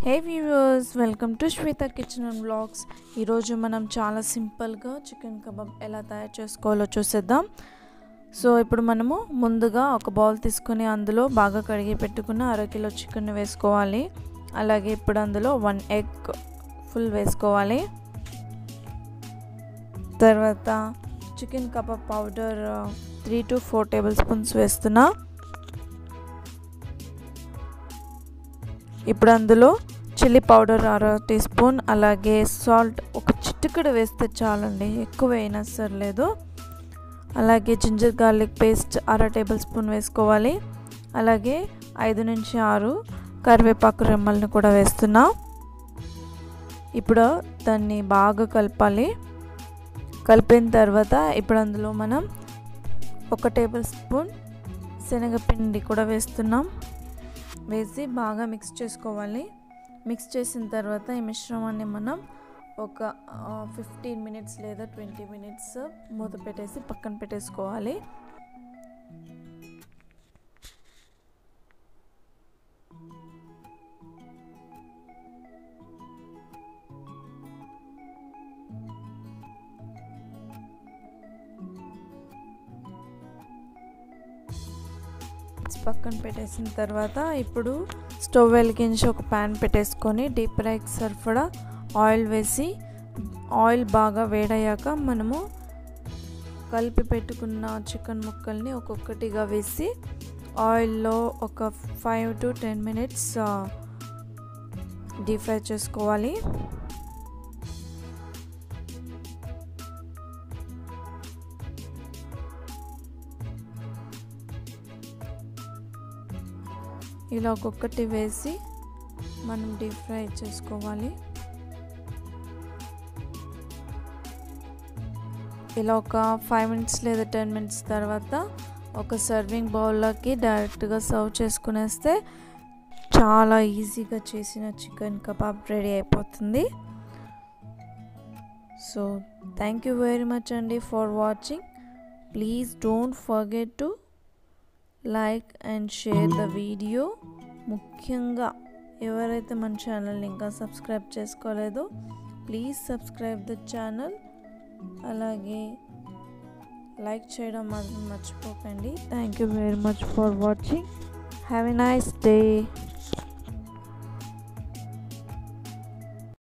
hey viewers welcome to Shweta kitchen and blogs ఈరోజు మనం చాలా సింపుల్గా చికెన్ కబాబ్ ఎలా తయారు చేసుకోవాలో చూసేద్దాం సో ఇప్పుడు మనము ముందుగా ఒక బౌల్ తీసుకొని అందులో బాగా కడిగి పెట్టుకున్న అరకిలో చికెన్ వేసుకోవాలి అలాగే ఇప్పుడు అందులో వన్ ఎగ్ ఫుల్ వేసుకోవాలి తర్వాత chicken kebab powder three to four tablespoons వేస్తున్నా ఇప్పుడు అందులో చిల్లీ పౌడర్ అర టీ స్పూన్ అలాగే సాల్ట్ ఒక చిటికెడు వేస్తే చాలండి ఎక్కువ అయినా సర్లేదు అలాగే జింజర్ గార్లిక్ పేస్ట్ అర టేబుల్ స్పూన్ వేసుకోవాలి అలాగే ఐదు నుంచి ఆరు కరివేపాకు రెమ్మల్ని కూడా వేస్తున్నా ఇప్పుడు దాన్ని బాగా కలపాలి కలిపిన తర్వాత ఇప్పుడు అందులో మనం ఒక టేబుల్ స్పూన్ శనగపిండి కూడా వేస్తున్నాం వేసి బాగా మిక్స్ చేసుకోవాలి మిక్స్ చేసిన తర్వాత ఈ మిశ్రమాన్ని మనం ఒక ఫిఫ్టీన్ మినిట్స్ లేదా ట్వంటీ మినిట్స్ మూత పెట్టేసి పక్కన పెట్టేసుకోవాలి పక్కన పెట్టేసిన తర్వాత ఇప్పుడు స్టవ్ వెలిగించి ఒక ప్యాన్ పెట్టేసుకొని డీప్ ఫ్రైకి సరిపడా ఆయిల్ వేసి ఆయిల్ బాగా వేడయ్యాక మనము కలిపి పెట్టుకున్న చికెన్ ముక్కల్ని ఒక్కొక్కటిగా వేసి ఆయిల్లో ఒక five to ten minutes deep fry చేసుకోవాలి ఇలా ఒక్కొక్కటి వేసి మనం డీప్ ఫ్రై చేసుకోవాలి ఇలా ఒక ఫైవ్ మినిట్స్ లేదా టెన్ మినిట్స్ తర్వాత ఒక సర్వింగ్ బౌల్లోకి డైరెక్ట్గా సర్వ్ చేసుకునేస్తే చాలా ఈజీగా చేసిన చికెన్ కబాబ్ రెడీ అయిపోతుంది so thank you very much అండి for watching please don't forget to like and share the video ముఖ్యంగా ఎవరైతే మన ఛానల్ని ఇంకా సబ్స్క్రైబ్ చేసుకోలేదో ప్లీజ్ సబ్స్క్రైబ్ ద ఛానల్ అలాగే లైక్ చేయడం మాత్రం మర్చిపోకండి thank you very much for watching have a nice day